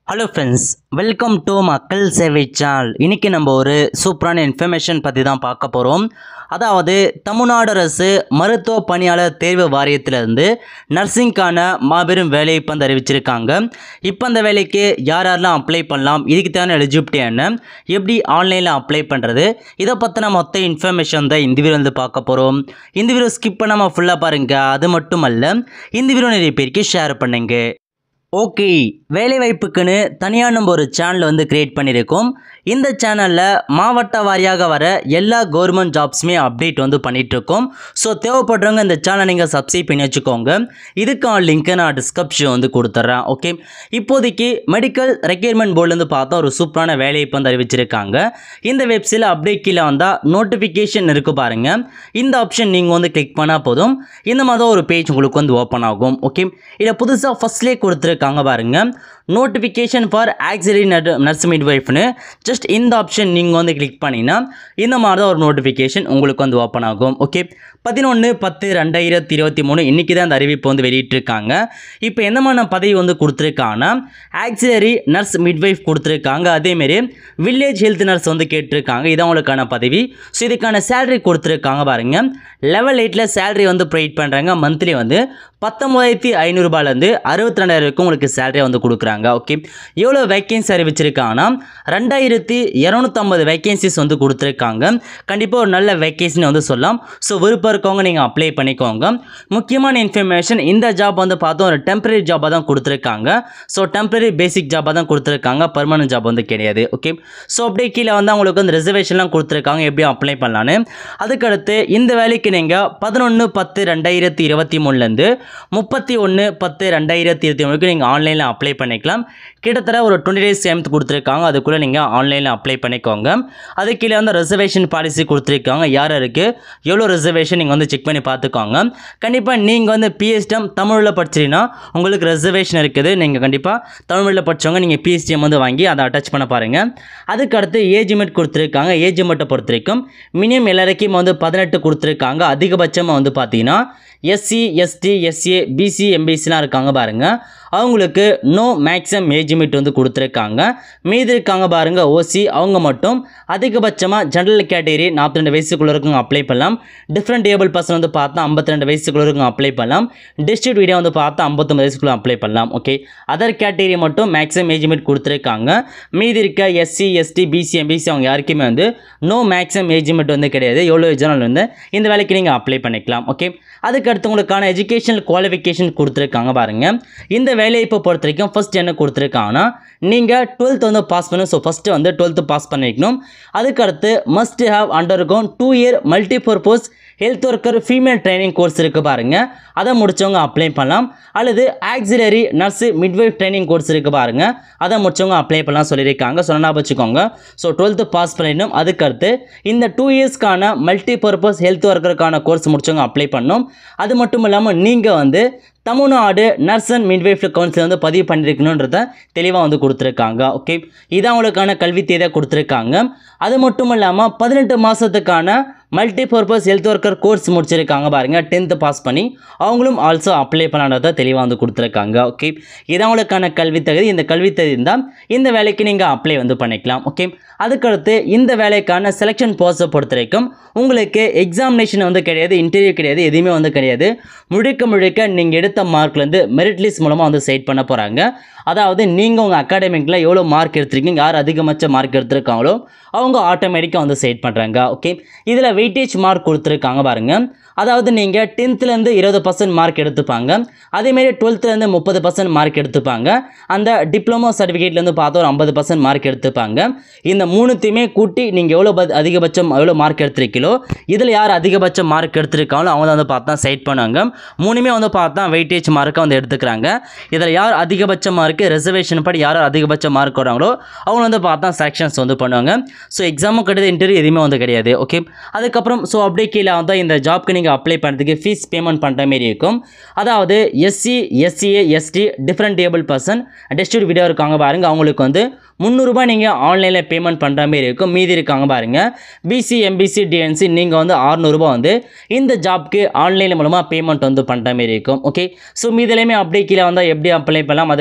hello friends welcome to மக்கள் சேவை channel இன்றைக்கி நம்ம ஒரு சூப்பரான இன்ஃபர்மேஷன் பற்றி தான் பார்க்க போகிறோம் அதாவது தமிழ்நாடு அரசு மருத்துவ பணியாளர் தேர்வு வாரியத்திலிருந்து நர்சிங்க்கான மாபெரும் வேலையை இப்போ வந்து அறிவிச்சிருக்காங்க இப்போ அந்த வேலைக்கு யார் யாரெல்லாம் அப்ளை பண்ணலாம் இதுக்கு தேவையான எலிஜிபிலிட்டி என்ன எப்படி ஆன்லைனில் அப்ளை பண்ணுறது இதை பற்றின மொத்த இன்ஃபர்மேஷன் தான் இந்த வீடியோ வந்து பார்க்க போகிறோம் இந்த வீடியோ ஸ்கிப் பண்ணாமல் ஃபுல்லாக பாருங்கள் அது மட்டும் அல்ல இந்த வீடியோ நிறைய பேருக்கு ஷேர் பண்ணுங்க ஓகே வேலைவாய்ப்புக்குன்னு தனியாக நம்ம ஒரு சேனல் வந்து கிரியேட் பண்ணியிருக்கோம் இந்த சேனலில் மாவட்ட வாரியாக வர எல்லா கவர்மெண்ட் ஜாப்ஸுமே அப்டேட் வந்து பண்ணிகிட்ருக்கோம் ஸோ தேவைப்படுறவங்க இந்த சேனலை நீங்கள் சப்ஸ்கிரைப் பண்ணி வச்சுக்கோங்க இதுக்கான லிங்க்கை நான் டிஸ்கிரிப்ஷன் வந்து கொடுத்துட்றேன் ஓகே இப்போதைக்கு மெடிக்கல் ரெக்யர்மெண்ட் போர்டுலேருந்து பார்த்தா ஒரு சூப்பரான வேலையை இப்போ வந்து அறிவிச்சிருக்காங்க இந்த வெப்சைட்டில் அப்டேட் கீழே வந்தால் நோட்டிஃபிகேஷன் இருக்குது பாருங்கள் இந்த ஆப்ஷன் நீங்கள் வந்து கிளிக் பண்ணால் போதும் இந்த மாதிரி ஒரு பேஜ் உங்களுக்கு வந்து ஓப்பன் ஆகும் ஓகே இதில் புதுசாக ஃபஸ்ட்லேயே கொடுத்துருக்காங்க பாருங்கள் நோட்டிஃபிகேஷன் ஃபார் ஆக்சிலரி நர்ஸ் மிட்வைஃப்னு ஜஸ்ட் இந்த ஆப்ஷன் நீங்கள் வந்து கிளிக் பண்ணிங்கன்னா இந்த மாதிரி தான் ஒரு நோட்டிஃபிகேஷன் உங்களுக்கு வந்து ஓப்பன் ஆகும் ஓகே பதினொன்று பத்து ரெண்டாயிரத்தி இருபத்தி மூணு இன்றைக்கி தான் அந்த அறிவிப்பு வந்து வெளியிட்டிருக்காங்க இப்போ எந்த மாதிரி பதவி வந்து கொடுத்துருக்காங்கன்னா ஆக்சிலரி நர்ஸ் மிட்வைஃப் கொடுத்துருக்காங்க அதேமாரி வில்லேஜ் ஹெல்த் நர்ஸ் வந்து கேட்டிருக்காங்க இதான் உங்களுக்கான பதவி ஸோ இதுக்கான சேலரி கொடுத்துருக்காங்க பாருங்கள் லெவல் எயிட்டில் சேலரி வந்து ப்ரொவைட் பண்ணுறாங்க மந்த்லி வந்து பத்தொம்பதாயிரத்தி ஐநூறுரூபாலேருந்து அறுபத்தி ரெண்டாயிரம் வரைக்கும் உங்களுக்கு சேலரி வந்து கொடுக்குறாங்க ஓகே எவ்வளோ வேக்கன்சி அறிவிச்சிருக்காங்கன்னா ரெண்டாயிரத்தி இரநூத்தம்பது வேக்கன்சிஸ் வந்து கொடுத்துருக்காங்க கண்டிப்பாக ஒரு நல்ல வேக்கன்சின்னு வந்து சொல்லலாம் ஸோ விருப்பம் இருக்கவங்க நீங்கள் அப்ளை பண்ணிக்கோங்க முக்கியமான இன்ஃபர்மேஷன் இந்த ஜாப் வந்து பார்த்தோம் ஒரு டெம்பரரி ஜாபாக தான் கொடுத்துருக்காங்க ஸோ டெம்பரரி பேசிக் ஜாபாக தான் கொடுத்துருக்காங்க பர்மனன்ட் ஜாப் வந்து கிடையாது ஓகே ஸோ அப்படியே கீழே வந்து அவங்களுக்கு வந்து ரிசர்வேஷன்லாம் கொடுத்துருக்காங்க எப்படி அப்ளை பண்ணலான்னு அதுக்கடுத்து இந்த வேலைக்கு நீங்கள் பதினொன்று பத்து ரெண்டாயிரத்தி இருபத்தி மூணுலேருந்து முப்பத்தி ஒன்று பத்து ரெண்டாயிரத்தி இருபத்தி மூணுக்கு நீங்கள் ஆன்லைனில் அப்ளை பண்ணிக்கலாம் கிட்டத்தட்ட ஒரு டுவெண்ட்டி டேஸ் டைம் கொடுத்துருக்காங்க அதுக்குள்ளே நீங்கள் ஆன்லைனில் அப்ளை பண்ணிக்கோங்க அது கீழே வந்து ரிசர்வேஷன் பாலிசி கொடுத்துருக்காங்க யார் இருக்குது எவ்வளோ ரிசர்வேஷன் நீங்கள் வந்து செக் பண்ணி பார்த்துக்கோங்க கண்டிப்பாக நீங்கள் வந்து பிஎஸ்டிஎம் தமிழில் படிச்சிங்கன்னா உங்களுக்கு ரிசர்வேஷன் இருக்குது நீங்கள் கண்டிப்பாக தமிழில் படித்தவங்க நீங்கள் பிஎஸ்டிஎம் வந்து வாங்கி அதை அட்டாச் பண்ண பாருங்கள் அதுக்கடுத்து ஏஜ் லிமிட் கொடுத்துருக்காங்க ஏஜ் லிமிட்டை பொறுத்த வரைக்கும் மினிமம் எல்லாருக்கும் வந்து பதினெட்டு கொடுத்துருக்காங்க அதிகபட்சமாக வந்து பார்த்தீங்கன்னா எஸ்சி எஸ்டி எஸ்ஏ பிசி எம்பிசிலாம் இருக்காங்க பாருங்கள் அவங்களுக்கு நோ மேக்ஸிமம் ஏஜ் லிமிட் வந்து கொடுத்துருக்காங்க மீதி இருக்காங்க பாருங்கள் ஓசி அவங்க மட்டும் அதிகபட்சமாக ஜென்ரல் கேட்டகரி நாற்பத்தி ரெண்டு வயசுக்குள்ள இருக்கவங்க அப்ளை பண்ணலாம் டிஃப்ரெண்ட் ஏபிள் பர்சன் வந்து பார்த்தா ஐம்பத்தி ரெண்டு வயசுக்குள்ள இருக்கவங்க அப்ளை பண்ணலாம் டிஸ்ட்ரிக்ட் வீடியோ வந்து பார்த்தா ஐம்பத்தொம்பது வயசுக்குள்ள அப்ளை பண்ணலாம் ஓகே அதர் கேட்டகரி மட்டும் மேக்ஸிமம் ஏஜ் லிமிட் கொடுத்துருக்காங்க மீதி இருக்க எஸ்சி எஸ்டி பிசி எம்பிசி அவங்க யாருக்குமே வந்து நோ மேக்ஸிமம் ஏஜ் லிமிட் வந்து கிடையாது எவ்வளோ ஏஜ்னாலும் வந்து இந்த வேலைக்கு நீங்கள் அப்ளை பண்ணிக்கலாம் ஓகே அதுக்கடுத்து உங்களுக்கான எஜுகேஷனல் குவாலிஃபிகேஷன் கொடுத்துருக்காங்க பாருங்கள் இந்த வேலையை இப்போ பொறுத்த வரைக்கும் ஃபஸ்ட் என்ன கொடுத்துருக்காங்கன்னா நீங்கள் டுவெல்த் வந்து பாஸ் பண்ணணும் ஸோ ஃபஸ்ட்டு வந்து டுவெல்த்து பாஸ் பண்ணிக்கணும் அதுக்கடுத்து must have undergone two year multi purpose health worker female training course இருக்குது பாருங்கள் அதை முடித்தவங்க அப்ளை பண்ணலாம் அல்லது auxiliary nurse midwife training course இருக்குது பாருங்கள் அதை முடித்தவங்க அப்ளை பண்ணலாம் சொல்லியிருக்காங்க சொன்னா வச்சுக்கோங்க ஸோ டுவெல்த்து பாஸ் பண்ணிடணும் அதுக்கடுத்து இந்த டூ இயர்ஸ்க்கான மல்டி பர்பஸ் ஹெல்த் ஒர்க்கருக்கான கோர்ஸ் முடித்தவங்க அப்ளை பண்ணணும் அது மட்டும் இல்லாமல் நீங்கள் வந்து Tamil Nadu nurse and midwife council வந்து பதிவு பண்ணியிருக்கணுன்றத தெளிவாக வந்து கொடுத்துருக்காங்க ஓகே இதான் அவங்களுக்கான கல்வி தேதியாக கொடுத்துருக்காங்க அது மட்டும் இல்லாமல் பதினெட்டு மாதத்துக்கான multi purpose health worker course முடிச்சிருக்காங்க பாருங்கள் டென்த்து பாஸ் பண்ணி அவங்களும் ஆல்சோ அப்ளை பண்ணான்றதை தெளிவாக வந்து கொடுத்துருக்காங்க ஓகே இதான் அவங்களுக்கான கல்வி தகுதி இந்த கல்வி தகுதி இருந்தால் இந்த வேலைக்கு நீங்கள் அப்ளை வந்து பண்ணிக்கலாம் ஓகே அதுக்கடுத்து இந்த வேலைக்கான செலெக்ஷன் ப்ராசஸை பொறுத்த வரைக்கும் உங்களுக்கு எக்ஸாமினேஷன் வந்து கிடையாது இன்டர்வியூ கிடையாது எதுவுமே வந்து கிடையாது முழுக்க முழுக்க நீங்கள் எடுத்த மார்க்லேருந்து மெரிட் லிஸ்ட் மூலமாக வந்து செட் பண்ண போகிறாங்க அதாவது நீங்கள் உங்கள் அகாடமிக்கில் எவ்வளோ மார்க் எடுத்திருக்கீங்க யார் அதிகபட்ச மார்க் எடுத்திருக்காங்களோ அவங்க ஆட்டோமேட்டிக்காக வந்து செட் பண்ணுறாங்க ஓகே இதில் வெயிட்டேஜ் மார்க் கொடுத்துருக்காங்க பாருங்கள் அதாவது நீங்கள் டென்த்துலேருந்து இருபது பர்சன்ட் மார்க் எடுத்துப்பாங்க அதேமாரி டுவெல்த்துலேருந்து முப்பது பர்சன்ட் மார்க் எடுத்துப்பாங்க அந்த டிப்ளமோ சர்டிஃபிகேட்லேருந்து பார்த்தா ஒரு ஐம்பது பர்சன்ட் மார்க் எடுத்துப்பாங்க இந்த மூணுத்தையுமே கூட்டி நீங்கள் எவ்வளோ ப- அதிகபட்சம் எவ்வளோ மார்க் எடுத்திருக்கீங்களோ இதில் யார் அதிகபட்ச மார்க் எடுத்திருக்காங்களோ அவங்க தான் வந்து பார்த்தா செட் பண்ணுவாங்க மூணுமே வந்து பார்த்தா வெயிட்டேஜ் மார்க்கை வந்து எடுத்துக்கிறாங்க இதில் யார் அதிகபட்ச மார்க்கு ரிசர்வேஷன் படி யார் அதிகபட்ச மார்க் வராங்களோ அவங்க வந்து பார்த்தா செக்ஷன்ஸ் வந்து பண்ணுவாங்க ஸோ எக்ஸாமும் கிடையாது இன்டர்வியூ எதுவுமே வந்து கிடையாது ஓகே அதுக்கப்புறம் ஸோ அப்படியே கீழே வந்து இந்த ஜாப்க்கு நீங்கள் அப்ளை பண்ணுறதுக்கு ஃபீஸ் பேமெண்ட் பண்ணுற மாரி இருக்கும் அதாவது SC SCA ST different able person district video இருக்காங்க பாருங்க அவங்களுக்கு வந்து முந்நூறுரூபா நீங்கள் ஆன்லைனில் பேமெண்ட் பண்ணுற மாதிரி இருக்கும் மீதி இருக்காங்க பாருங்கள் பிசி எம்பிசி டிஎன்சி நீங்கள் வந்து அறநூறுபா வந்து இந்த ஜாப்க்கு ஆன்லைன் மூலமாக பேமெண்ட் வந்து பண்ணுற மாதிரி இருக்கும் ஓகே ஸோ மீதிலையுமே அப்படியே கீழே வந்தால் எப்படி அப்ளை பண்ணலாம் அதுக்கான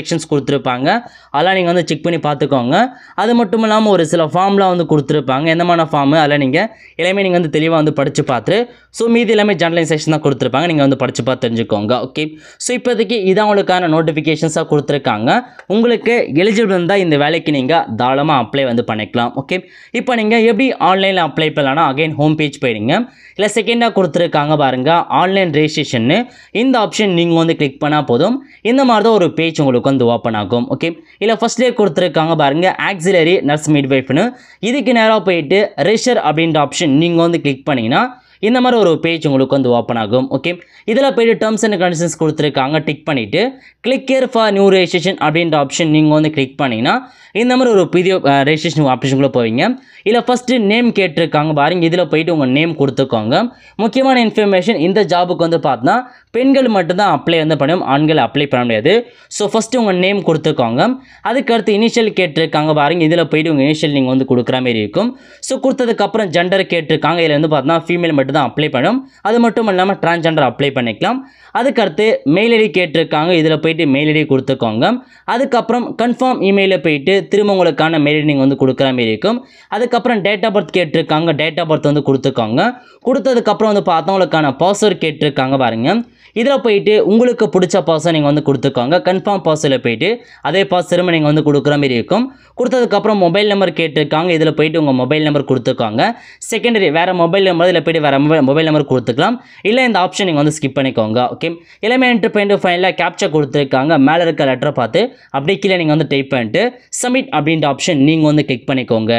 இன்ஸ்ட்ரக்ஷன்ஸ் கொடுத்துருப்பாங்க அதெல்லாம் நீங்கள் வந்து செக் பண்ணி பார்த்துக்கோங்க அது மட்டும் இல்லாமல் ஒரு சில ஃபார்ம்லாம் வந்து கொடுத்துருப்பாங்க எந்த மாதிரி ஃபார்மு அதில் நீங்கள் எல்லாமே நீங்கள் வந்து தெளிவாக வந்து படித்து பார்த்து ஸோ மீதி எல்லாமே ஜெனரலைசேஷன் தான் கொடுத்துருப்பாங்க நீங்கள் வந்து படித்து பார்த்து தெரிஞ்சுக்கோங்க ஓகே ஸோ இப்போதைக்கு இதான் உங்களுக்கான நோட்டிஃபிகேஷன்ஸாக கொடுத்துருக்காங்க உங்களுக்கு எலிஜிபிள் இருந்தால் இந்த வேலைக்கு நீங்கள் தாராளமாக அப்ளை வந்து பண்ணிக்கலாம் ஓகே இப்போ நீங்கள் எப்படி ஆன்லைனில் அப்ளை பண்ணலாம்னா அகைன் ஹோம் பேஜ் போயிடுங்க இல்லை செகண்டாக கொடுத்துருக்காங்க பாருங்கள் ஆன்லைன் ரெஜிஸ்ட்ரேஷன்னு இந்த ஆப்ஷன் நீங்கள் வந்து கிளிக் பண்ணால் போதும் இந்த மாதிரி தான் ஒரு பேஜ் உங்களுக்கு வந்து ஓப்பன் ஆகும் ஓகே இல்லை ஃபஸ்ட்லேயே கொடுத்துருக்காங்க பாருங்கள் ஆக்சிலரி நர்ஸ் மிட்வைஃப்னு இதுக்கு நேராக போயிட்டு ரெஜிஸ்டர் அப்படின்ற ஆப்ஷன் நீங்கள் வந்து கிளிக் பண்ணிங்கன்னா இந்த மாதிரி ஒரு பேஜ் உங்களுக்கு வந்து ஓப்பன் ஆகும் ஓகே இதில் போய்ட்டு டேர்ம்ஸ் அண்ட் கண்டிஷன்ஸ் கொடுத்துருக்காங்க டிக் பண்ணிவிட்டு click care for new registration அப்படின்ற ஆப்ஷன் நீங்கள் வந்து கிளிக் பண்ணிங்கன்னா இந்த மாதிரி ஒரு புதிய ரெஜிஸ்ட்ரேஷன் ஆப்ஷனுக்குள்ளே போவீங்க இல்லை ஃபஸ்ட்டு நேம் கேட்டிருக்காங்க பாருங்க இதில் போயிட்டு உங்கள் நேம் கொடுத்துக்கோங்க முக்கியமான இன்ஃபர்மேஷன் இந்த ஜாபுக்கு வந்து பார்த்தா பெண்கள் மட்டும்தான் அப்ளை வந்து பண்ணும் ஆண்கள் அப்ளை பண்ண முடியாது ஸோ ஃபஸ்ட்டு உங்கள் நேம் கொடுத்துக்கோங்க அதுக்கடுத்து இனிஷியல் கேட்டிருக்காங்க பாருங்க இதில் போயிட்டு உங்கள் இனிஷியல் நீங்கள் வந்து கொடுக்குற மாதிரி இருக்கும் ஸோ கொடுத்ததுக்கப்புறம் ஜெண்டர் கேட்டிருக்காங்க இதில் வந்து பார்த்தா ஃபீமேல் மட்டும் தான் அப்ளை பண்ணும் அது மட்டும் இல்லாமல் டிரான்ஸ்ஜெண்டர் அப்ளை பண்ணிக்கலாம் அதுக்கடுத்து மெயில் ஐடி கேட்டிருக்காங்க இதில் போயிட்டு மெயில் ஐடி கொடுத்துக்கோங்க அதுக்கப்புறம் கன்ஃபார்ம் இமெயிலில் போயிட்டு திரும்ப உங்களுக்கான மெயில் ஐடி நீங்கள் வந்து கொடுக்குற மாதிரி இருக்கும் அதுக்கப்புறம் டேட் ஆஃப் பர்த் கேட்டிருக்காங்க டேட் ஆஃப் பர்த் வந்து கொடுத்துக்கோங்க கொடுத்ததுக்கப்புறம் வந்து பார்த்தா உங்களுக்கான பாஸ்வேர்ட் கேட்டிருக்காங்க பாருங்க இதில் போயிட்டு உங்களுக்கு பிடிச்ச பாஸ்வேர்ட் நீங்கள் வந்து கொடுத்துக்கோங்க கன்ஃபார்ம் பாஸ்வேர்டில் போயிட்டு அதே பாஸ் திரும்ப நீங்கள் வந்து கொடுக்குற மாதிரி இருக்கும் கொடுத்ததுக்கப்புறம் மொபைல் நம்பர் கேட்டிருக்காங்க இதில் போயிட்டு உங்கள் மொபைல் நம்பர் கொடுத்துக்கோங்க செகண்டரி வேறு மொபைல் நம்பர் இதில் போயிட்டு வேறு மொபைல் மொபைல் நம்பர் கொடுத்துக்கலாம் இல்லை இந்த ஆப்ஷன் நீங்கள் வந்து ஸ்கிப் பண்ணிக்கோங்க ஓகே எல்லாமே என்ட்ரு பண்ணிட்டு ஃபைனலாக கேப்சர் கொடுத்துருக்காங்க மேலே இருக்க லெட்டரை பார்த்து அப்படியே கீழே நீங்கள் வந்து டைப் பண்ணிட்டு சப்மிட் அப்படின்ற ஆப்ஷன் நீங்கள் வந்து கிளிக் பண்ணிக்கோங்க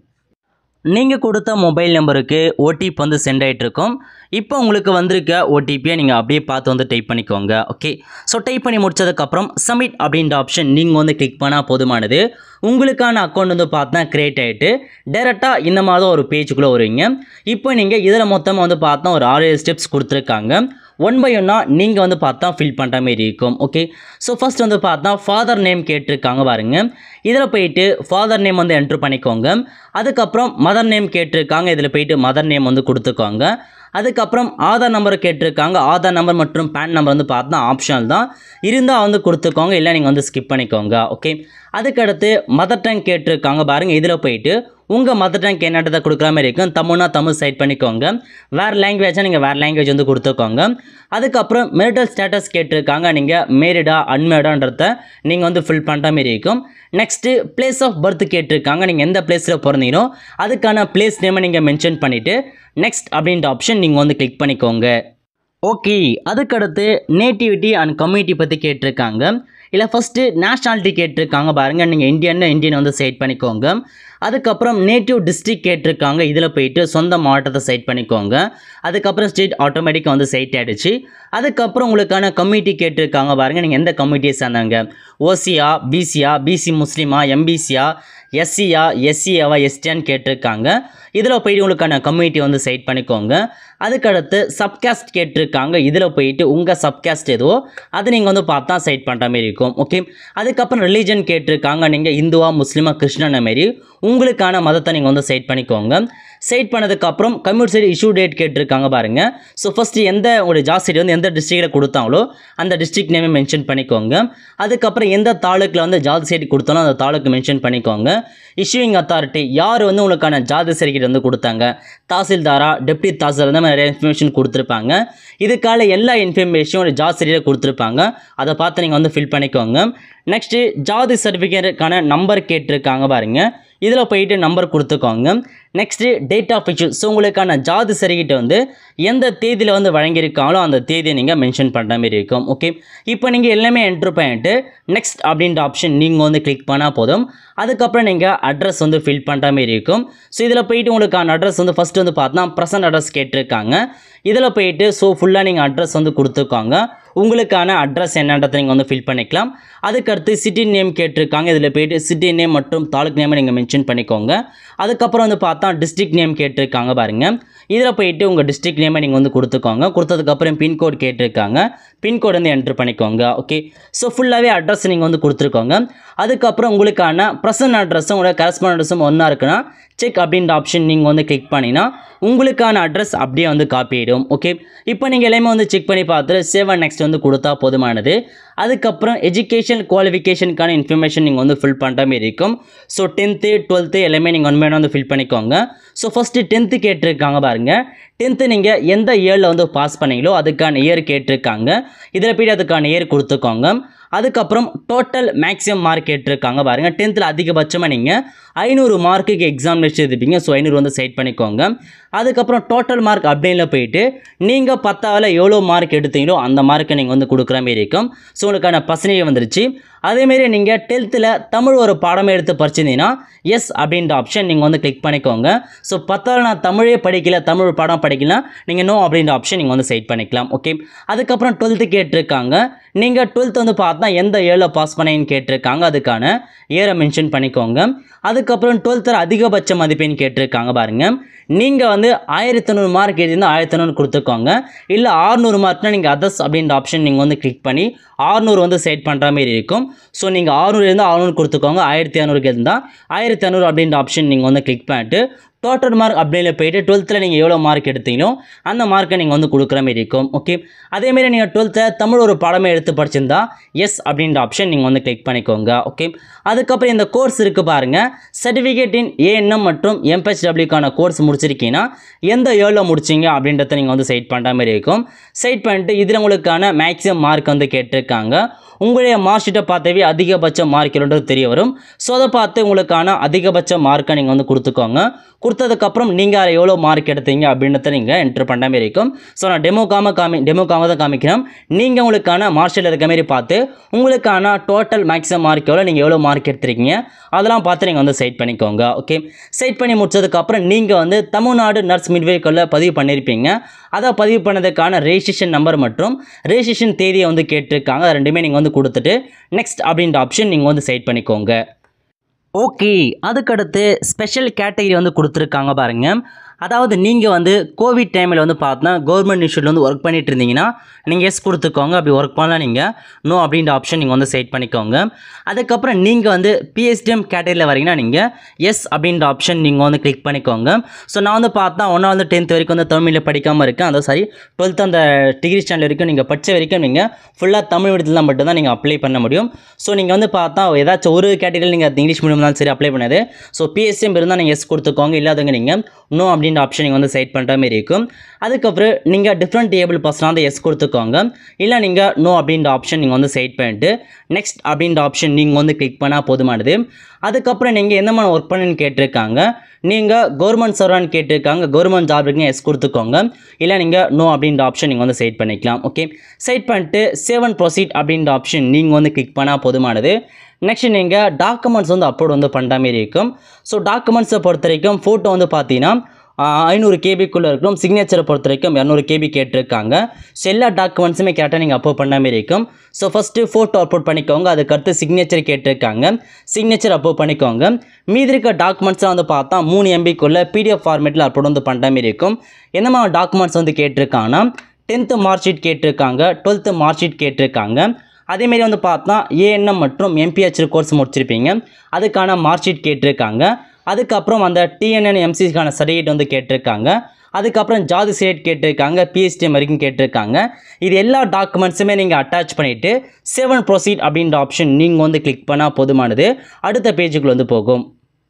நீங்கள் கொடுத்த மொபைல் நம்பருக்கு ஓடிபி வந்து சென்ட் ஆகிட்ருக்கும் இப்போ உங்களுக்கு வந்திருக்க ஓடிபியை நீங்கள் அப்படியே பார்த்து வந்து டைப் பண்ணிக்கோங்க ஓகே ஸோ டைப் பண்ணி முடிச்சதுக்கப்புறம் சப்மிட் அப்படின்ற ஆப்ஷன் நீங்கள் வந்து கிளிக் பண்ணால் போதுமானது உங்களுக்கான அக்கௌண்ட் வந்து பார்த்தா க்ரியேட் ஆகிட்டு டேரெக்டாக இந்த மாதிரி தான் ஒரு பேஜுக்குள்ளே வருவீங்க இப்போ நீங்கள் இதில் மொத்தமாக வந்து பார்த்தா ஒரு ஆறு ஸ்டெப்ஸ் கொடுத்துருக்காங்க ஒன் பை ஒன்னாக நீங்கள் வந்து பார்த்தா ஃபில் பண்ணுற மாதிரி இருக்கும் ஓகே ஸோ ஃபஸ்ட் வந்து பார்த்தா ஃபாதர் நேம் கேட்டிருக்காங்க பாருங்க இதில் போயிட்டு ஃபாதர் நேம் வந்து என்ட்ரு பண்ணிக்கோங்க அதுக்கப்புறம் மதர் நேம் கேட்டிருக்காங்க இதில் போயிட்டு மதர் நேம் வந்து கொடுத்துக்கோங்க அதுக்கப்புறம் ஆதார் நம்பர் கேட்டிருக்காங்க ஆதார் நம்பர் மற்றும் பேன் நம்பர் வந்து பார்த்தா ஆப்ஷனல் தான் இருந்தால் வந்து கொடுத்துக்கோங்க இல்லை நீங்கள் வந்து ஸ்கிப் பண்ணிக்கோங்க ஓகே அதுக்கடுத்து மதர் டங் கேட்டிருக்காங்க பாருங்கள் இதில் போயிட்டு உங்கள் மதர் டங் என்னன்றதை கொடுக்குற மாதிரி இருக்கும் தமிழ்னா தமிழ் சைட் பண்ணிக்கோங்க வேறு லாங்குவேஜாக நீங்கள் வேறு லாங்குவேஜ் வந்து கொடுத்துக்கோங்க அதுக்கப்புறம் மெரிட்டல் ஸ்டேட்டஸ் கேட்டிருக்காங்க நீங்கள் மேரிடா அன்மேடான்றத நீங்கள் வந்து ஃபில் பண்ணுற மாதிரி இருக்கும் நெக்ஸ்ட்டு பிளேஸ் ஆஃப் பர்த் கேட்டிருக்காங்க நீங்கள் எந்த பிளேஸில் பிறந்தீங்களோ அதுக்கான பிளேஸ் நேமை நீங்கள் மென்ஷன் பண்ணிவிட்டு நெக்ஸ்ட் அப்படின்ற ஆப்ஷன் நீங்கள் வந்து கிளிக் பண்ணிக்கோங்க ஓகே அதுக்கடுத்து நேட்டிவிட்டி அண்ட் கம்யூனிட்டி பற்றி கேட்டிருக்காங்க இல்லை ஃபஸ்ட்டு நேஷ்னாலிட்டி கேட்டிருக்காங்க பாருங்கள் நீங்கள் இந்தியன்னு இந்தியன் வந்து செட் பண்ணிக்கோங்க அதுக்கப்புறம் நேட்டிவ் டிஸ்ட்ரிக் கேட்டிருக்காங்க இதில் போயிட்டு சொந்த மாவட்டத்தை செட் பண்ணிக்கோங்க அதுக்கப்புறம் ஸ்டேட் ஆட்டோமேட்டிக்காக வந்து செட் ஆகிடுச்சு அதுக்கப்புறம் உங்களுக்கான கம்யூனிட்டி கேட்டிருக்காங்க பாருங்கள் நீங்கள் எந்த கம்யூனிட்டியை சேர்ந்தாங்க ஓசியா பிசியா பிசி முஸ்லீமா எம்பிசியா எஸ்சியா எஸ்சியாவா எஸ்டியான்னு கேட்டிருக்காங்க இதில் போயிட்டு உங்களுக்கான கம்யூனிட்டி வந்து செட் பண்ணிக்கோங்க அதுக்கடுத்து சப்காஸ்ட் கேட்டிருக்காங்க இதில் போயிட்டு உங்கள் சப்காஸ்ட் எதுவோ அது நீங்கள் வந்து பார்த்தா செட் பண்ணுற மாதிரி இருக்கும் ஓகே அதுக்கப்புறம் ரிலீஜன் கேட்டிருக்காங்க நீங்கள் இந்துவா முஸ்லீமா கிறிஸ்டின மாரி உங்களுக்கான மதத்தை நீங்கள் வந்து செட் பண்ணிக்கோங்க செட் பண்ணதுக்கப்புறம் கம்யூட் சைடு இஷ்யூ டேட் கேட்டிருக்காங்க பாருங்கள் ஸோ ஃபஸ்ட்டு எந்த உங்களுடைய ஜாப் சைடு வந்து எந்த டிஸ்ட்ரிக்டில் கொடுத்தாங்களோ அந்த டிஸ்ட்ரிக்ட் நேமே மென்ஷன் பண்ணிக்கோங்க அதுக்கப்புறம் எந்த தாலுக்கில் வந்து ஜாதி சைடு கொடுத்தாலும் அந்த தாலுக்கு மென்ஷன் பண்ணிக்கோங்க இஷ்யூயிங் அத்தாரிட்டி யார் வந்து உங்களுக்கான ஜாதி சர்டிஃபிகேட் வந்து கொடுத்தாங்க தாசில்தாரா டெப்டி தாசில்தார் இந்த மாதிரி நிறைய இன்ஃபர்மேஷன் கொடுத்துருப்பாங்க இதுக்கால எல்லா இன்ஃபர்மேஷனும் ஒரு ஜாதி சர்டிஃபிகேட் கொடுத்துருப்பாங்க அதை பார்த்து நீங்கள் வந்து ஃபில் பண்ணிக்கோங்க நெக்ஸ்ட்டு ஜாதி சர்டிஃபிகேட்டுக்கான நம்பர் கேட்டிருக்காங்க பாருங்க இதில் போயிட்டு நம்பர் கொடுத்துக்கோங்க next date of issue so உங்களுக்கான ஜாதி சர்டிஃபிகேட் வந்து எந்த தேதியில் வந்து வழங்கியிருக்காங்களோ அந்த தேதியை நீங்கள் மென்ஷன் பண்ணுற மாதிரி இருக்கும் ஓகே இப்போ நீங்கள் எல்லாமே என்ட்ரு பண்ணிட்டு நெக்ஸ்ட் அப்படின்ற ஆப்ஷன் நீங்கள் வந்து கிளிக் பண்ணால் போதும் அதுக்கப்புறம் நீங்கள் அட்ரஸ் வந்து ஃபில் பண்ணுற மாதிரி இருக்கும் ஸோ இதில் போயிட்டு உங்களுக்கான அட்ரஸ் வந்து ஃபஸ்ட்டு வந்து பார்த்தா ப்ரெசன்ட் அட்ரஸ் கேட்டிருக்காங்க இதில் போயிட்டு ஸோ ஃபுல்லாக நீங்கள் அட்ரஸ் வந்து கொடுத்துக்கோங்க உங்களுக்கான அட்ரஸ் என்னன்றதை நீங்கள் வந்து ஃபில் பண்ணிக்கலாம் அதுக்கடுத்து சிட்டி நேம் கேட்டிருக்காங்க இதில் போயிட்டு சிட்டி நேம் மற்றும் தாலுக் நேமை நீங்கள் மென்ஷன் பண்ணிக்கோங்க அதுக்கப்புறம் வந்து பார்த்தா டிஸ்ட்ரிக்ட் நேம் கேட்டிருக்காங்க பாருங்கள் இதில் போயிட்டு உங்கள் டிஸ்ட்ரிக்ட் நேமை நீங்கள் வந்து கொடுத்துக்கோங்க கொடுத்ததுக்கப்புறம் பின்கோட் கேட்டிருக்காங்க பின்கோட் வந்து என்ட்ரு பண்ணிக்கோங்க ஓகே ஸோ ஃபுல்லாகவே அட்ரஸ் நீங்கள் வந்து கொடுத்துருக்கோங்க அதுக்கப்புறம் உங்களுக்கான ப்ரெசன்ட் அட்ரஸும் உங்களோட கரஸ்பாண்ட் அட்ரஸும் ஒன்றா இருக்குன்னா செக் அப்படின்ற ஆப்ஷன் நீங்கள் வந்து கிளிக் பண்ணினா உங்களுக்கான அட்ரஸ் அப்படியே வந்து காப்பி ஆகிடும் ஓகே இப்போ நீங்கள் எல்லாமே வந்து செக் பண்ணி பார்த்துட்டு சேவ் அண்ட் நெக்ஸ்ட் வந்து கொடுத்தா போதுமானது அதுக்கப்புறம் எஜுகேஷன் குவாலிஃபிகேஷனுக்கான இன்ஃபர்மேஷன் நீங்கள் வந்து ஃபில் பண்ணுற மாதிரி இருக்கும் ஸோ டென்த்து டுவெல்த்து எல்லாமே நீங்கள் ஒன் வந்து ஃபில் பண்ணிக்கோங்க ஸோ ஃபஸ்ட்டு டென்த்து கேட்டிருக்காங்க பாருங்கள் டென்த்து நீங்கள் எந்த இயரில் வந்து பாஸ் பண்ணீங்களோ அதுக்கான இயர் கேட்டிருக்காங்க இதில் போய்ட்டு அதுக்கான இயர் கொடுத்துக்கோங்க அதுக்கப்புறம் டோட்டல் மேக்ஸிமம் மார்க் கேட்டிருக்காங்க பாருங்கள் டென்த்தில் அதிகபட்சமாக நீங்கள் ஐநூறு மார்க்குக்கு எக்ஸாமினேஷன் எழுதிப்பீங்க ஸோ ஐநூறு வந்து செட் பண்ணிக்கோங்க அதுக்கப்புறம் டோட்டல் மார்க் அப்படின்னு போயிட்டு நீங்கள் பத்தாவில் எவ்வளோ மார்க் எடுத்தீங்களோ அந்த மார்க்கை நீங்கள் வந்து கொடுக்குற மாரி இருக்கும் ஸோ உங்களுக்கான பர்சன்டேஜ் வந்துருச்சு அதேமாரி நீங்கள் டென்த்தில் தமிழ் ஒரு பாடமே எடுத்து படிச்சிருந்தீங்கன்னா எஸ் அப்படின்ற ஆப்ஷன் நீங்கள் வந்து கிளிக் பண்ணிக்கோங்க ஸோ பத்தாவது நான் தமிழே படிக்கல தமிழ் பாடம் படிக்கலாம் நீங்கள் நோ அப்படின்ற ஆப்ஷன் நீங்கள் வந்து செட் பண்ணிக்கலாம் ஓகே அதுக்கப்புறம் டுவெல்த்து கேட்டிருக்காங்க நீங்கள் டுவெல்த் வந்து பார்த்தா எந்த ஏழில் பாஸ் பண்ணீங்கன்னு கேட்டிருக்காங்க அதுக்கான இயரை மென்ஷன் பண்ணிக்கோங்க அதுக்கப்புறம் டுவெல்த்தில் அதிகபட்ச மதிப்பெண் கேட்டிருக்காங்க பாருங்கள் நீங்கள் வந்து ஆயிரத்தி நூறு மார்க் எழுதியிருந்தால் ஆயிரத்தி நூறு கொடுத்துக்கோங்க இல்லை ஆறுநூறு மார்க்னால் நீங்கள் அதர்ஸ் அப்படின்ற ஆப்ஷன் நீங்கள் வந்து கிளிக் பண்ணி ஆறுநூறு வந்து செட் பண்ணுற மாதிரி இருக்கும் ஸோ நீங்கள் ஆறுநூறு இருந்தால் ஆறுநூறு கொடுத்துக்கோங்க ஆயிரத்தி இரநூறுக்கு இருந்தால் ஆயிரத்தி இரநூறு அப்படின்ற ஆப்ஷன் நீங்கள் வந்து கிளிக் பண்ணிட்டு டோட்டல் மார்க் அப்படின்னு போயிட்டு டுவெல்த்தில் நீங்கள் எவ்வளோ மார்க் எடுத்தீங்களோ அந்த மார்க்கை நீங்கள் வந்து கொடுக்குற மாதிரி இருக்கும் ஓகே அதேமாரி நீங்கள் டுவெல்த்தில் தமிழ் ஒரு பாடமே எடுத்து படிச்சிருந்தா எஸ் அப்படின்ற ஆப்ஷன் நீங்கள் வந்து கிளிக் பண்ணிக்கோங்க ஓகே அதுக்கப்புறம் இந்த கோர்ஸ் இருக்குது பாருங்கள் சர்டிஃபிகேட் இன் ஏஎன்எம் மற்றும் எம்ஹெச்டபிள்யூக்கான கோர்ஸ் முடிச்சிருக்கீங்கன்னா எந்த ஏழில் முடிச்சிங்க அப்படின்றத நீங்கள் வந்து செட் பண்ணுற மாதிரி இருக்கும் செட் பண்ணிட்டு இதில் உங்களுக்கான மேக்ஸிமம் மார்க் வந்து கேட்டிருக்காங்க உங்களுடைய மார்க் ஷீட்டை பார்த்தவே அதிகபட்ச மார்க் எவ்வளோன்றது தெரிய வரும் ஸோ அதை பார்த்து உங்களுக்கான அதிகபட்ச மார்க்கை நீங்கள் வந்து கொடுத்துக்கோங்க கொடுத்ததுக்கப்புறம் நீங்கள் அதில் எவ்வளோ மார்க் எடுத்தீங்க அப்படின்றத நீங்கள் என்ட்ரு பண்ண மாதிரி இருக்கும் ஸோ நான் டெமோக்காம காமி டெமோக்காம தான் காமிக்கிறேன் நீங்கள் உங்களுக்கான மார்க் ஷீட்டில் இருக்க மாதிரி பார்த்து உங்களுக்கான டோட்டல் மேக்ஸிமம் மார்க் எவ்வளோ நீங்கள் எவ்வளோ மார்க் எடுத்திருக்கீங்க அதெல்லாம் பார்த்து நீங்கள் வந்து செட் பண்ணிக்கோங்க ஓகே செட் பண்ணி முடிச்சதுக்கப்புறம் நீங்கள் வந்து தமிழ்நாடு நர்ஸ் மிட்வைக்குள்ள பதிவு பண்ணியிருப்பீங்க அதை பதிவு பண்ணதுக்கான ரெஜிஸ்ட்ரேஷன் நம்பர் மற்றும் ரெஜிஸ்ட்ரேஷன் தேதியை வந்து கேட்டிருக்காங்க அது ரெண்டுமே நீங்கள் வந்து கொடுத்துட்டு நெக்ஸ்ட் அப்படின்ற ஆப்ஷன் நீங்கள் வந்து செட் பண்ணிக்கோங்க ஓகே அதுக்கடுத்து ஸ்பெஷல் கேட்டகரி வந்து கொடுத்துருக்காங்க பாருங்க அதாவது நீங்கள் வந்து கோவிட் டைமில் வந்து பார்த்தா கவர்மெண்ட் இன்ஸ்டியூட்டில் வந்து ஒர்க் பண்ணிட்டு இருந்தீங்கன்னா நீங்கள் எஸ் கொடுத்துக்கோங்க அப்படி ஒர்க் பண்ணலாம் நீங்கள் நோ அப்படின்ற ஆப்ஷன் நீங்கள் வந்து செட் பண்ணிக்கோங்க அதுக்கப்புறம் நீங்கள் வந்து பிஎஸ்டிஎம் கேட்டகரியில் வரீங்கன்னா நீங்கள் எஸ் அப்படின்ற ஆப்ஷன் நீங்கள் வந்து கிளிக் பண்ணிக்கோங்க ஸோ நான் வந்து பார்த்தா ஒன்றா வந்து டென்த் வரைக்கும் வந்து தமிழில் படிக்காமல் இருக்கேன் அதாவது சாரி டுவெல்த் அந்த டிகிரி ஸ்டாண்டர்ட் வரைக்கும் நீங்கள் படித்த வரைக்கும் நீங்கள் ஃபுல்லாக தமிழ் மீடியத்தில் மட்டும்தான் நீங்கள் அப்ளை பண்ண முடியும் ஸோ நீங்கள் வந்து பார்த்தா ஏதாச்சும் ஒரு கேட்டகரியில் நீங்கள் இங்கிலீஷ் மீடியம் இருந்தாலும் சரி அப்ளை பண்ணது ஸோ பிஎஸ்சிஎம் இருந்தால் நீங்கள் எஸ் கொடுத்துக்கோங்க இல்லாதவங்க நீங்கள் நோ அப்படின்ற ஆப்ஷன் நீங்கள் வந்து செட் பண்ணுற மாதிரி இருக்கும் அதுக்கப்புறம் நீங்கள் டிஃப்ரெண்ட் டேபிள் பர்சனாக வந்து எஸ் கொடுத்துக்கோங்க இல்லை நீங்கள் நோ அப்படின்ற ஆப்ஷன் நீங்கள் வந்து செட் பண்ணிட்டு நெக்ஸ்ட் அப்படின்ற ஆப்ஷன் நீங்கள் வந்து கிளிக் பண்ணால் போதுமானது அதுக்கப்புறம் நீங்கள் எந்த மாதிரி ஒர்க் பண்ணுன்னு கேட்டிருக்காங்க நீங்கள் கவர்மெண்ட் சர்வான்னு கேட்டிருக்காங்க கவர்மெண்ட் ஜாப் இருக்குங்க எஸ் கொடுத்துக்கோங்க இல்லை நீங்கள் நோ அப்படின்ற ஆப்ஷன் நீங்கள் வந்து செட் பண்ணிக்கலாம் ஓகே செட் பண்ணிட்டு சேவ் அண்ட் ப்ரொசீட் அப்படின்ற ஆப்ஷன் நீங்கள் வந்து கிளிக் பண்ணால் போதுமானது நெக்ஸ்ட் நீங்கள் டாக்குமெண்ட்ஸ் வந்து அப்லோட் வந்து பண்ணுற மாதிரி இருக்கும் ஸோ டாக்குமெண்ட்ஸை பொறுத்த வரைக்கும் ஃபோட்டோ வந்து பார்த்தீங்கன்னா ஐநூறு கேபிக்குள்ளே இருக்கும் சிக்னேச்சரை பொறுத்த வரைக்கும் இரநூறு கேபி கேட்டிருக்காங்க ஸோ எல்லா டாக்குமெண்ட்ஸுமே கரெக்டாக நீங்கள் அப்லோட் பண்ண மாதிரி இருக்கும் ஸோ ஃபஸ்ட்டு ஃபோட்டோ அப்லோட் பண்ணிக்கோங்க அதுக்கடுத்து சிக்னேச்சர் கேட்டிருக்காங்க சிக்னேச்சர் அப்லோட் பண்ணிக்கோங்க மீதி இருக்க டாக்குமெண்ட்ஸ்லாம் வந்து பார்த்தா மூணு எம்பிக்குள்ளே பிடிஎஃப் ஃபார்மேட்டில் அப்லோட் வந்து பண்ணுற மாதிரி இருக்கும் என்ன மாதிரி டாக்குமெண்ட்ஸ் வந்து கேட்டிருக்காங்கன்னா டென்த்து மார்க் ஷீட் கேட்டிருக்காங்க டுவெல்த்து மார்க் ஷீட் கேட்டிருக்காங்க அதேமாரி வந்து பார்த்தா ஏஎன்எம் மற்றும் எம்பிஹெச் கோர்ஸ் முடிச்சிருப்பீங்க அதுக்கான மார்க் ஷீட் கேட்டிருக்காங்க அதுக்கப்புறம் அந்த டிஎன்என் எம்சிக்கான சர்டிஃபிகேட் வந்து கேட்டிருக்காங்க அதுக்கப்புறம் ஜாதி சர்டிஃபிகேட் கேட்டிருக்காங்க பிஎஸ்டி வரைக்கும் கேட்டிருக்காங்க இது எல்லா டாக்குமெண்ட்ஸுமே நீங்கள் அட்டாச் பண்ணிவிட்டு செவன் ப்ரொசீட் அப்படின்ற ஆப்ஷன் நீங்கள் வந்து கிளிக் பண்ணால் போதுமானது அடுத்த பேஜுக்குள்ள வந்து போகும்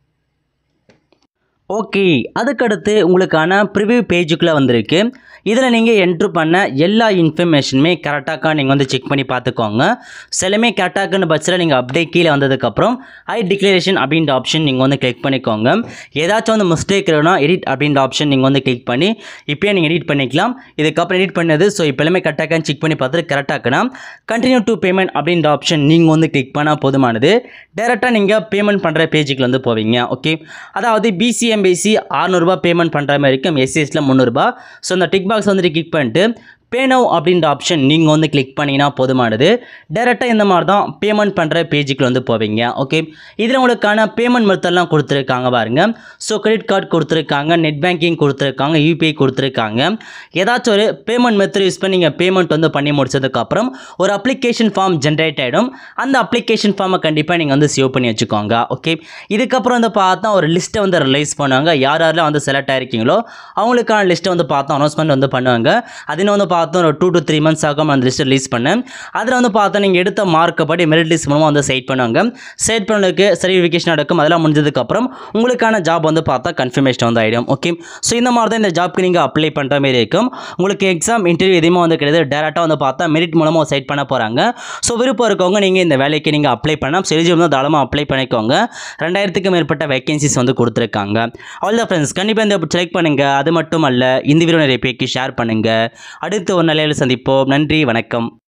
ஓகே அதுக்கடுத்து உங்களுக்கான ப்ரிவ்யூ பேஜுக்குள்ளே வந்திருக்கு இதில் நீங்கள் என்ட்ரு பண்ண எல்லா இன்ஃபர்மேஷனுமே கரெக்டாக நீங்கள் வந்து செக் பண்ணி பார்த்துக்கோங்க சிலமே கரெக்டாக்குன்னு பட்சத்தில் நீங்கள் அப்படியே கீழே வந்ததுக்கப்புறம் ஐ டிக்ளரேஷன் அப்படின்ற ஆப்ஷன் நீங்கள் வந்து கிளிக் பண்ணிக்கோங்க ஏதாச்சும் வந்து மிஸ்டேக் இருக்குன்னா எடிட் அப்படின்ற ஆப்ஷன் நீங்கள் வந்து கிளிக் பண்ணி இப்போயே நீங்கள் எடிட் பண்ணிக்கலாம் இதுக்கப்புறம் எடிட் பண்ணது ஸோ இப்போ எல்லாமே கரெக்டாக செக் பண்ணி பார்த்துட்டு கரெக்டாக்குனா கண்டினியூ டு பேமெண்ட் அப்படின்ற ஆப்ஷன் நீங்கள் வந்து கிளிக் பண்ணால் போதுமானது டேரெக்டாக நீங்கள் பேமெண்ட் பண்ணுற பேஜுக்கு வந்து போவீங்க ஓகே அதாவது பிசிஎம்பிசி அறநூறுபா பேமெண்ட் பண்ணுற மாதிரி இருக்கும் எஸ்சிஎஸில் முந்நூறுபா ஸோ இந்த டிக் பாக்ஸ் வந்துட்டு கிளிக் பண்ணிட்டு பே நவ் அப்படின்ற ஆப்ஷன் நீங்கள் வந்து கிளிக் பண்ணிங்கன்னா போதுமானது டேரெக்டாக இந்த மாதிரி தான் பேமெண்ட் பண்ணுற பேஜுக்கு வந்து போவீங்க ஓகே இதில் உங்களுக்கான பேமெண்ட் மெத்தட்லாம் கொடுத்துருக்காங்க பாருங்க ஸோ கிரெடிட் கார்டு கொடுத்துருக்காங்க நெட் பேங்கிங் கொடுத்துருக்காங்க யூபிஐ கொடுத்துருக்காங்க ஏதாச்சும் ஒரு பேமெண்ட் மெத்தட் யூஸ் பண்ணி நீங்கள் பேமெண்ட் வந்து பண்ணி முடிச்சதுக்கப்புறம் ஒரு அப்ளிகேஷன் ஃபார்ம் ஜென்ரேட் ஆகிடும் அந்த அப்ளிகேஷன் ஃபார்மை கண்டிப்பாக நீங்கள் வந்து சேவ் பண்ணி வச்சுக்கோங்க ஓகே இதுக்கப்புறம் வந்து பார்த்தா ஒரு லிஸ்ட்டை வந்து ரிலீஸ் பண்ணுவாங்க யார் யாரெல்லாம் வந்து செலக்ட் ஆயிருக்கீங்களோ அவங்களுக்கான லிஸ்ட்டை வந்து பார்த்தா அனௌன்ஸ்மெண்ட் வந்து பண்ணுவாங்க அதுன்னு வந்து பார்த்தோம் ஒரு டூ டு த்ரீ மந்த்ஸ் ஆகும் அந்த லிஸ்ட் ரிலீஸ் பண்ணேன் அதில் வந்து பார்த்தா நீங்கள் எடுத்த மார்க்கை படி மெரிட் லிஸ்ட் மூலமாக வந்து செட் பண்ணுவாங்க செட் பண்ணதுக்கு சர்டிஃபிகேஷன் நடக்கும் அதெல்லாம் முடிஞ்சதுக்கப்புறம் உங்களுக்கான ஜாப் வந்து பார்த்தா கன்ஃபர்மேஷன் வந்து ஆகிடும் ஓகே ஸோ இந்த மாதிரி தான் இந்த ஜாப்க்கு நீங்கள் அப்ளை பண்ணுற மாதிரி இருக்கும் உங்களுக்கு எக்ஸாம் இன்டர்வியூ எதுவுமே வந்து கிடையாது டேரெக்டாக வந்து பார்த்தா மெரிட் மூலமாக செட் பண்ண போகிறாங்க ஸோ விருப்பம் இருக்கவங்க நீங்கள் இந்த வேலைக்கு நீங்கள் அப்ளை பண்ணலாம் ஸோ எலிஜிபிள் வந்து தாராளமாக அப்ளை பண்ணிக்கோங்க ரெண்டாயிரத்துக்கும் மேற்பட்ட வேகன்சிஸ் வந்து கொடுத்துருக்காங்க அவ்வளோ ஃப்ரெண்ட்ஸ் கண்டிப்பாக இந்த செலக்ட் பண்ணுங்கள் அது மட்டும் அல்ல இந்த வீடியோ நிறைய பேருக்கு ஷேர் பண்ணுங்கள் அடுத்து ஒரு நிலையில் சந்திப்போம் நன்றி வணக்கம்